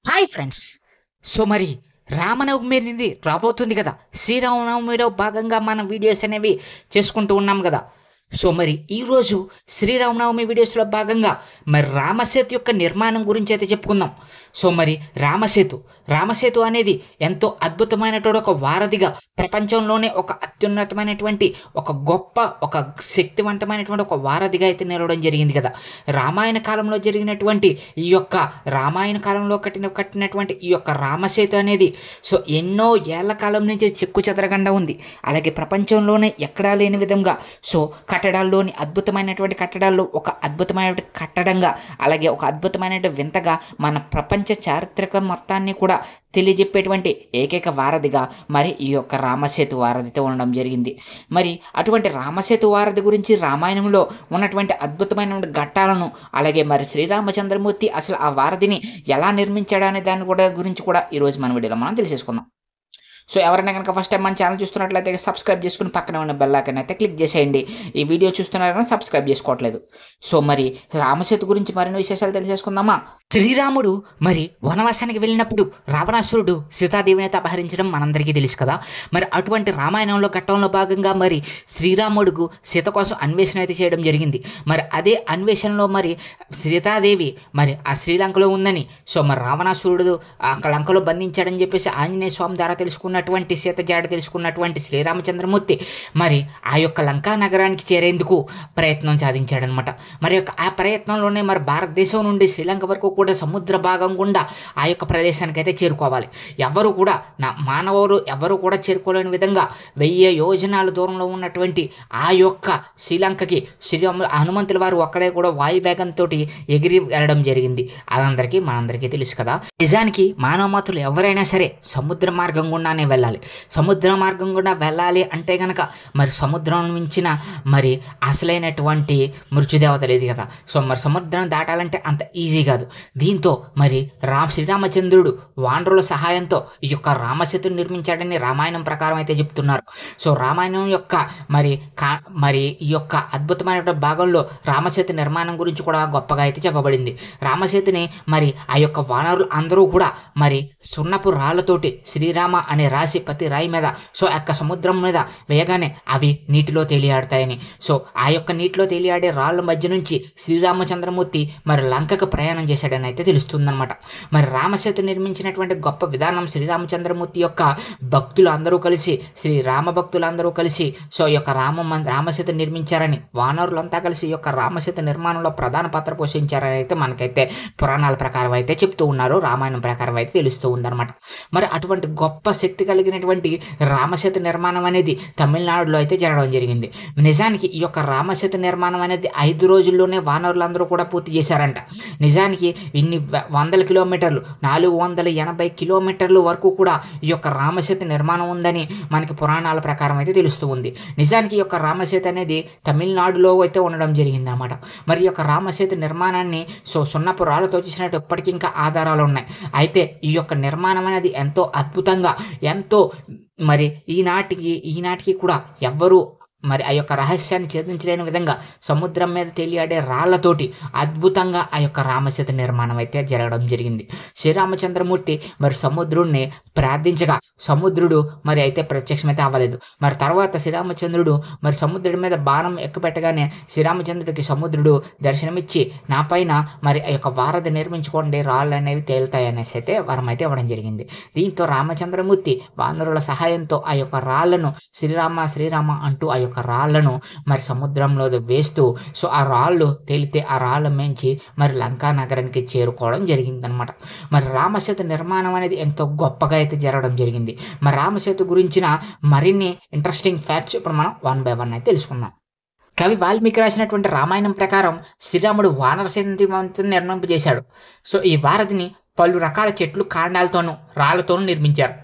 hi friends so మరి రామనవమి అనేది రాబోతుంది కదా శ్రీరామనవమిలో భాగంగా మనం వీడియోస్ అనేవి చేసుకుంటూ ఉన్నాం కదా సో మరి ఈరోజు శ్రీరామనవమి వీడియోస్లో భాగంగా మరి రామసేతు యొక్క నిర్మాణం గురించి అయితే చెప్పుకుందాం సో మరి రామసేతు రామసేతు అనేది ఎంతో అద్భుతమైనటువంటి ఒక వారధిగా ప్రపంచంలోనే ఒక అత్యున్నతమైనటువంటి ఒక గొప్ప ఒక శక్తివంతమైనటువంటి ఒక వారధిగా అయితే నిలవడం జరిగింది కదా రామాయణ కాలంలో జరిగినటువంటి ఈ యొక్క రామాయణ కాలంలో కట్టిన కట్టినటువంటి ఈ యొక్క రామసేతు అనేది సో ఎన్నో ఏళ్ల కాలం నుంచి చెక్కు చెదరగండా ఉంది అలాగే ప్రపంచంలోనే ఎక్కడా లేని విధంగా సో కట్టడాల్లోని అద్భుతమైనటువంటి కట్టడాల్లో ఒక అద్భుతమైన కట్టడంగా అలాగే ఒక అద్భుతమైన వింతగా మన ప్రపంచ చారిత్రక మొత్తాన్ని కూడా తెలియజెప్పేటువంటి ఏకైక వారధిగా మరి ఈ యొక్క రామసేతు వారధితో ఉండడం జరిగింది మరి అటువంటి రామసేతు వారధి గురించి రామాయణంలో ఉన్నటువంటి అద్భుతమైన ఘట్టాలను అలాగే మరి శ్రీరామచంద్రమూర్తి అసలు ఆ వారధిని ఎలా నిర్మించాడు అనే దాని కూడా గురించి కూడా ఈరోజు మన వీడియోలో మనం తెలిసేసుకుందాం సో ఎవరైనా కనుక ఫస్ట్ టైం మన ఛానల్ చూస్తున్నట్లయితే సబ్స్క్రైబ్ చేసుకుని పక్కన ఉన్న బెల్ ఐకాన్ అయితే క్లిక్ చేసేయండి ఈ వీడియో చూస్తున్నారని సబ్స్క్రైబ్ చేసుకోవట్లేదు సో మరి రామసేతు గురించి మరిన్ని విశేషాలు తెలిసేసుకుందామా శ్రీరాముడు మరి వనవాసానికి వెళ్ళినప్పుడు రావణాసురుడు సీతాదేవిని అయితే అపహరించడం మనందరికీ తెలుసు కదా మరి అటువంటి రామాయణంలో ఘట్టంలో భాగంగా మరి శ్రీరాముడుకు సీత కోసం అన్వేషణ అయితే చేయడం జరిగింది మరి అదే అన్వేషణలో మరి సీతాదేవి మరి ఆ శ్రీలంకలో ఉందని సో మరి రావణాసురుడు ఆ లంకలో బంధించాడని చెప్పేసి ఆంజనేయ స్వామి ద్వారా తెలుసుకున్నటువంటి సీత జాడ తెలుసుకున్నటువంటి శ్రీరామచంద్రమూర్తి మరి ఆ యొక్క లంకా నగరానికి చేరేందుకు ప్రయత్నం సాధించాడనమాట మరి యొక్క ఆ ప్రయత్నంలోనే మరి భారతదేశం నుండి శ్రీలంక వరకు కూడా సముద్ర భాగం గుండా ఆ యొక్క ప్రదేశానికి అయితే చేరుకోవాలి ఎవరు కూడా నా మానవులు ఎవరు కూడా చేరుకోలేని విధంగా వెయ్యి యోజనాల దూరంలో ఉన్నటువంటి ఆ యొక్క శ్రీలంకకి శ్రీరామ హనుమంతుల వారు ఒక్కడే కూడా వాయువేగంతో ఎగిరి వెళ్ళడం జరిగింది అదందరికీ మనందరికీ తెలుసు కదా నిజానికి మానవ మాతృలు ఎవరైనా సరే సముద్ర మార్గం గుండానే వెళ్ళాలి సముద్ర మార్గం గుండా వెళ్ళాలి అంటే గనక మరి సముద్రం మించిన మరి అసలైనటువంటి మృత్యుదేవత లేదు కదా సో మరి సముద్రం దాటాలంటే అంత ఈజీ కాదు దీంతో మరి రామ్ శ్రీరామచంద్రుడు వానరుల సహాయంతో ఈ యొక్క రామసేతు నిర్మించాడని రామాయణం ప్రకారం అయితే చెప్తున్నారు సో రామాయణం యొక్క మరి కా మరి ఈ యొక్క అద్భుతమైనటువంటి భాగంలో రామసేతు నిర్మాణం గురించి కూడా గొప్పగా అయితే చెప్పబడింది రామసేతుని మరి ఆ యొక్క వానరులు అందరూ కూడా మరి సున్నపు రాళ్ళతోటి శ్రీరామ అనే రాసి ప్రతి రాయి మీద సో ఆ యొక్క సముద్రం మీద వేయగానే అవి నీటిలో తేలియాడతాయని సో ఆ యొక్క నీటిలో తేలియాడే రాళ్ళ మధ్య నుంచి శ్రీరామచంద్రమూర్తి మరి లంకకు ప్రయాణం చేశాడని అయితే తెలుస్తుందన్నమాట మరి రామసేతు నిర్మించినటువంటి గొప్ప విధానం శ్రీరామచంద్రమూర్తి యొక్క భక్తులు అందరూ కలిసి శ్రీ రామ భక్తులు అందరూ కలిసి సో ఈ యొక్క రామ మం- రామసేతు నిర్మించారని వానరులంతా కలిసి ఈ యొక్క రామసేతు నిర్మాణంలో ప్రధాన పాత్ర పోషించారని అయితే మనకైతే పురాణాల ప్రకారం అయితే చెప్తూ ఉన్నారు రామాయణం ప్రకారం అయితే తెలుస్తూ ఉందన్నమాట మరి అటువంటి గొప్ప శక్తి కలిగినటువంటి రామసేతు నిర్మాణం అనేది తమిళనాడులో అయితే జరగడం జరిగింది నిజానికి ఈ యొక్క రామసేతు నిర్మాణం అనేది ఐదు రోజుల్లోనే వానరులందరూ కూడా పూర్తి చేశారంట నిజానికి ఇన్ని వ- వందల కిలోమీటర్లు నాలుగు వందల ఎనభై కిలోమీటర్ల వరకు కూడా ఈ యొక్క రామసేతు నిర్మాణం ఉందని మనకి పురాణాల ప్రకారం అయితే తెలుస్తూ ఉంది నిజానికి ఈ యొక్క రామసేతు అనేది తమిళనాడులో అయితే ఉండడం జరిగింది అనమాట మరి ఈ యొక్క రామసేతు నిర్మాణాన్ని సో సున్నపు రాళ్ళతో చేసినట్టు ఇప్పటికీ ఇంకా ఆధారాలు ఉన్నాయి అయితే ఈ యొక్క నిర్మాణం అనేది ఎంతో అద్భుతంగా ఎంతో మరి ఈనాటికి ఈనాటికి కూడా ఎవ్వరూ మరి ఆ యొక్క రహస్యాన్ని ఛేదించలేని విధంగా సముద్రం మీద తేలియాడే రాళ్లతోటి అద్భుతంగా ఆ యొక్క రామసేతు నిర్మాణం అయితే జరగడం జరిగింది శ్రీరామచంద్రమూర్తి మరి సముద్రుడిని ప్రార్థించగా సముద్రుడు మరి అయితే ప్రత్యక్షమైతే అవ్వలేదు మరి తర్వాత శ్రీరామచంద్రుడు మరి సముద్రుడి మీద బాణం ఎక్కుపెట్టగానే శ్రీరామచంద్రుడికి సముద్రుడు దర్శనమిచ్చి నా పైన మరి ఆ యొక్క వారధి నిర్మించుకోండి రాళ్ళు అనేవి తేలుతాయి అనేసి అయితే వరం అయితే ఇవ్వడం జరిగింది దీంతో రామచంద్రమూర్తి వానరుల సహాయంతో ఆ యొక్క రాళ్లను శ్రీరామ శ్రీరామ అంటూ ఆ యొక్క రాళ్లను మరి సముద్రంలో వేస్తూ సో ఆ రాళ్ళు తేలితే ఆ రాళ్ళ మించి మరి లంకా నగరానికి చేరుకోవడం జరిగిందనమాట మరి రామసేతు నిర్మాణం అనేది ఎంతో గొప్పగా అయితే జరగడం జరిగింది మరి రామసేతు గురించిన మరిన్ని ఇంట్రెస్టింగ్ ఫ్యాక్ట్స్ ఇప్పుడు మనం వన్ బై వన్ అయితే తెలుసుకుందాం కవి వాల్మీకి రాసినటువంటి రామాయణం ప్రకారం శ్రీరాముడు వానర సేతుని నిర్మింపజేశాడు సో ఈ వారధిని పలు రకాల చెట్లు కాండాలతోనూ రాళ్లతోనూ నిర్మించారు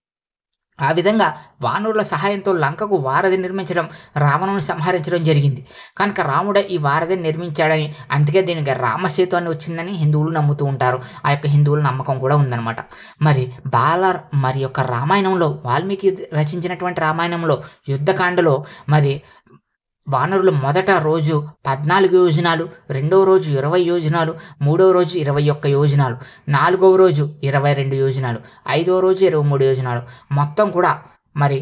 ఆ విధంగా వానరుల సహాయంతో లంకకు వారధి నిర్మించడం రావణుని సంహరించడం జరిగింది కనుక రాముడే ఈ వారధిని నిర్మించాడని అందుకే దీనికి రామసేతు అని వచ్చిందని హిందువులు నమ్ముతూ ఉంటారు ఆ యొక్క హిందువుల నమ్మకం కూడా ఉందన్నమాట మరి బాల మరి యొక్క రామాయణంలో వాల్మీకి రచించినటువంటి రామాయణంలో యుద్ధకాండలో మరి వానరులు మొదట రోజు పద్నాలుగు యోజనాలు రెండవ రోజు ఇరవై యోజనాలు మూడవ రోజు ఇరవై ఒక్క యోజనాలు నాలుగవ రోజు ఇరవై రెండు యోజనాలు ఐదవ రోజు ఇరవై మూడు యోజనాలు మొత్తం కూడా మరి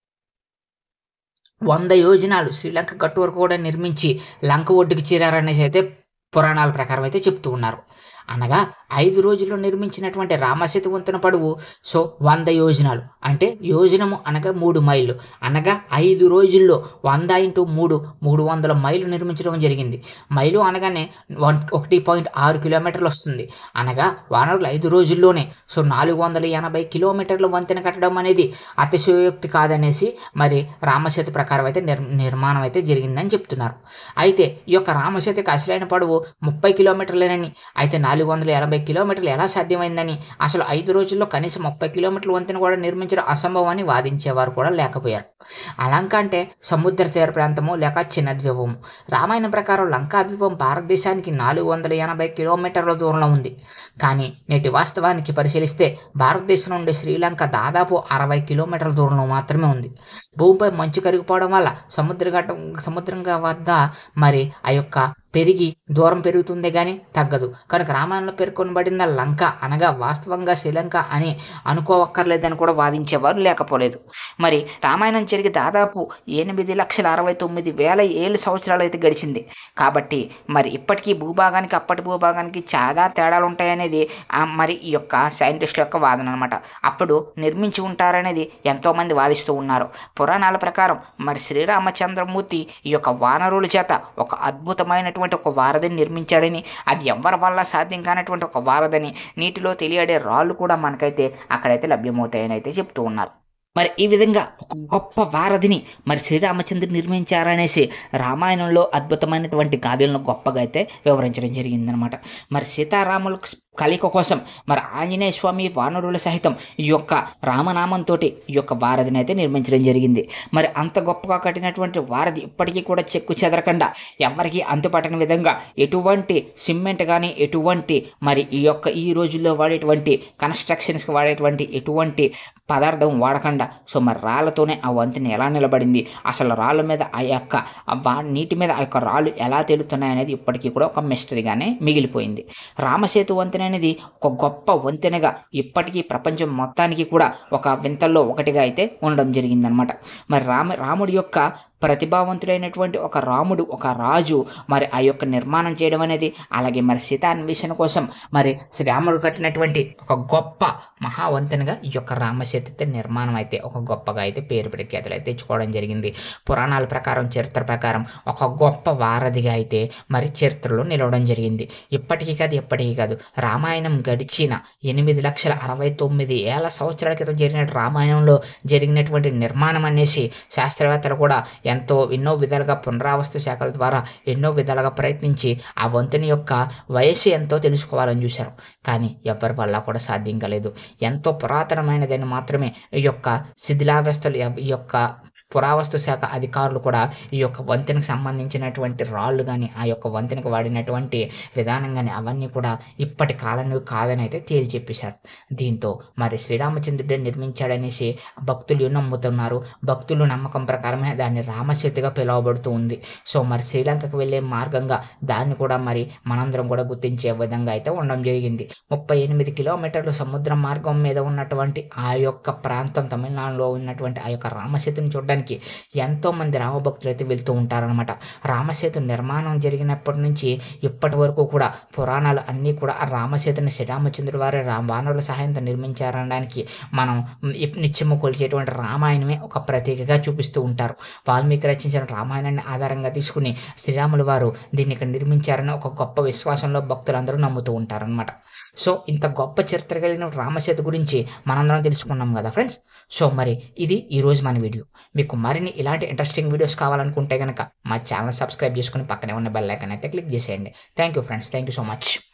వంద యోజనాలు శ్రీలంక గట్టు వరకు కూడా నిర్మించి లంక ఒడ్డుకి చేరారనేసి అయితే పురాణాల ప్రకారం అయితే చెప్తూ ఉన్నారు అనగా ఐదు రోజుల్లో నిర్మించినటువంటి రామసేతు వంతెన పొడవు సో వంద యోజనాలు అంటే యోజనము అనగా మూడు మైళ్ళు అనగా ఐదు రోజుల్లో వంద ఇంటూ మూడు మూడు వందల మైళ్ళు నిర్మించడం జరిగింది మైలు అనగానే వన్ ఒకటి పాయింట్ ఆరు కిలోమీటర్లు వస్తుంది అనగా వానరులు ఐదు రోజుల్లోనే సో నాలుగు వందల ఎనభై కిలోమీటర్ల వంతెన కట్టడం అనేది అతిశయోక్తి కాదనేసి మరి రామసేతు ప్రకారం అయితే నిర్ నిర్మాణం అయితే జరిగిందని చెప్తున్నారు అయితే ఈ యొక్క రామసేతుకి అసలైన పొడవు ముప్పై కిలోమీటర్లేనని అయితే నాలుగు వందల ఎనభై కిలోమీటర్లు ఎలా సాధ్యమైందని అసలు ఐదు రోజుల్లో కనీసం ముప్పై కిలోమీటర్ల వంతెన కూడా నిర్మించడం అసంభవం అని వాదించేవారు కూడా లేకపోయారు అలంక అంటే సముద్ర తీర ప్రాంతము లేక చిన్న ద్వీపము రామాయణం ప్రకారం లంకా ద్వీపం భారతదేశానికి నాలుగు వందల ఎనభై కిలోమీటర్ల దూరంలో ఉంది కానీ నేటి వాస్తవానికి పరిశీలిస్తే భారతదేశం నుండి శ్రీలంక దాదాపు అరవై కిలోమీటర్ల దూరంలో మాత్రమే ఉంది భూమిపై మంచు కరిగిపోవడం వల్ల సముద్ర ఘట్టం సముద్రంగా వద్ద మరి ఆ యొక్క పెరిగి దూరం పెరుగుతుంది కానీ తగ్గదు కనుక రామాయణంలో పేర్కొనబడిన లంక అనగా వాస్తవంగా శ్రీలంక అని అనుకోవక్కర్లేదని కూడా వాదించేవారు లేకపోలేదు మరి రామాయణం జరిగి దాదాపు ఎనిమిది లక్షల అరవై తొమ్మిది వేల ఏళ్ళు సంవత్సరాలు అయితే గడిచింది కాబట్టి మరి ఇప్పటికీ భూభాగానికి అప్పటి భూభాగానికి చాలా తేడాలు ఉంటాయనేది ఆ మరి ఈ యొక్క సైంటిస్టుల యొక్క వాదన అనమాట అప్పుడు నిర్మించి ఉంటారనేది ఎంతోమంది వాదిస్తూ ఉన్నారు పురాణాల ప్రకారం మరి శ్రీరామచంద్రమూర్తి ఈ యొక్క వానరుల చేత ఒక అద్భుతమైనటువంటి ఒక వారధిని నిర్మించాడని అది ఎవరి వల్ల సాధ్యం కానటువంటి ఒక వారధని నీటిలో తెలియడే రాళ్ళు కూడా మనకైతే అక్కడైతే లభ్యమవుతాయని అయితే చెప్తూ ఉన్నారు మరి ఈ విధంగా ఒక గొప్ప వారధిని మరి శ్రీరామచంద్రుడు నిర్మించారనేసి రామాయణంలో అద్భుతమైనటువంటి గాథలను గొప్పగా అయితే వివరించడం జరిగిందనమాట మరి సీతారాముల కలిక కోసం మరి ఆంజనేయ స్వామి వానరుల సహితం ఈ యొక్క రామనామంతో ఈ యొక్క వారధిని అయితే నిర్మించడం జరిగింది మరి అంత గొప్పగా కట్టినటువంటి వారధి ఇప్పటికీ కూడా చెక్కు చెదరకుండా ఎవరికి అంతుపట్టని విధంగా ఎటువంటి సిమెంట్ కానీ ఎటువంటి మరి ఈ యొక్క ఈ రోజుల్లో వాడేటువంటి కన్స్ట్రక్షన్స్కి వాడేటువంటి ఎటువంటి పదార్థం వాడకుండా సో మరి రాళ్ళతోనే ఆ వంతెన ఎలా నిలబడింది అసలు రాళ్ళ మీద ఆ యొక్క ఆ వా- నీటి మీద ఆ యొక్క రాళ్ళు ఎలా తేలుతున్నాయి అనేది ఇప్పటికీ కూడా ఒక మిస్టరీగానే మిగిలిపోయింది రామసేతు వంతెన అనేది ఒక గొప్ప వంతెనగా ఇప్పటికీ ప్రపంచం మొత్తానికి కూడా ఒక వింతల్లో ఒకటిగా అయితే ఉండడం జరిగిందనమాట మరి రామ రాముడి యొక్క ప్రతిభావంతుడైనటువంటి ఒక రాముడు ఒక రాజు మరి ఆ యొక్క నిర్మాణం చేయడం అనేది అలాగే మరి సీత అన్వేషణ కోసం మరి శ్రీరాముడు కట్టినటువంటి ఒక గొప్ప మహావంతెనగా ఈ యొక్క రామసేతు నిర్మాణం అయితే ఒక గొప్పగా అయితే పేరు ప్రఖ్యాతులు అయితే తెచ్చుకోవడం జరిగింది పురాణాల ప్రకారం చరిత్ర ప్రకారం ఒక గొప్ప వారధిగా అయితే మరి చరిత్రలో నిలవడం జరిగింది ఇప్పటికీ కాదు ఎప్పటికీ కాదు రామాయణం గడిచిన ఎనిమిది లక్షల అరవై తొమ్మిది ఏళ్ళ సంవత్సరాల క్రితం జరిగిన రామాయణంలో జరిగినటువంటి నిర్మాణం అనేసి శాస్త్రవేత్తలు కూడా ఎంతో ఎన్నో విధాలుగా పునరావస్తు శాఖల ద్వారా ఎన్నో విధాలుగా ప్రయత్నించి ఆ వంతెన యొక్క వయస్సు ఎంతో తెలుసుకోవాలని చూశారు కానీ ఎవరి వల్ల కూడా సాధ్యం కాలేదు ఎంతో పురాతనమైనదని మాత్రమే ఈ యొక్క శిథిలావస్థలు ఈ యొక్క పురావస్తు శాఖ అధికారులు కూడా ఈ యొక్క వంతెనకు సంబంధించినటువంటి రాళ్ళు కానీ ఆ యొక్క వంతెనకు వాడినటువంటి విధానం కానీ అవన్నీ కూడా ఇప్పటి కాలం కాదని అయితే తేల్చి చెప్పేశారు దీంతో మరి శ్రీరామచంద్రుడే నిర్మించాడనేసి భక్తులు నమ్ముతున్నారు భక్తులు నమ్మకం ప్రకారమే దాన్ని రామసేతుగా పిలువబడుతూ ఉంది సో మరి శ్రీలంకకు వెళ్ళే మార్గంగా దాన్ని కూడా మరి మనందరం కూడా గుర్తించే విధంగా అయితే ఉండడం జరిగింది ముప్పై ఎనిమిది కిలోమీటర్లు సముద్ర మార్గం మీద ఉన్నటువంటి ఆ యొక్క ప్రాంతం తమిళనాడులో ఉన్నటువంటి ఆ యొక్క రామసేతుని చూడడానికి ఎంతో మంది రామభక్తులు అయితే వెళ్తూ ఉంటారనమాట రామసేతు నిర్మాణం జరిగినప్పటి నుంచి ఇప్పటి వరకు కూడా పురాణాలు అన్నీ కూడా ఆ రామసేతుని శ్రీరామచంద్రుడి వారి రా వానరుల సహాయంతో నిర్మించారనడానికి మనం ఇప్- నిత్యము కొలిచేటువంటి రామాయణమే ఒక ప్రతీకగా చూపిస్తూ ఉంటారు వాల్మీకి రచించిన రామాయణాన్ని ఆధారంగా తీసుకుని శ్రీరాములు వారు దీన్ని ఇక్కడ నిర్మించారని ఒక గొప్ప విశ్వాసంలో భక్తులందరూ నమ్ముతూ ఉంటారనమాట సో ఇంత గొప్ప చరిత్ర కలిగిన రామసేతు గురించి మనందరం తెలుసుకున్నాం కదా ఫ్రెండ్స్ సో మరి ఇది ఈరోజు మన వీడియో మీకు మరిన్ని ఇలాంటి ఇంట్రెస్టింగ్ వీడియోస్ కావాలనుకుంటే కనుక మా ఛానల్ సబ్స్క్రైబ్ చేసుకుని పక్కనే ఉన్న బెల్ ఐకాన్ అయితే క్లిక్ చేసేయండి thank you friends thank you so much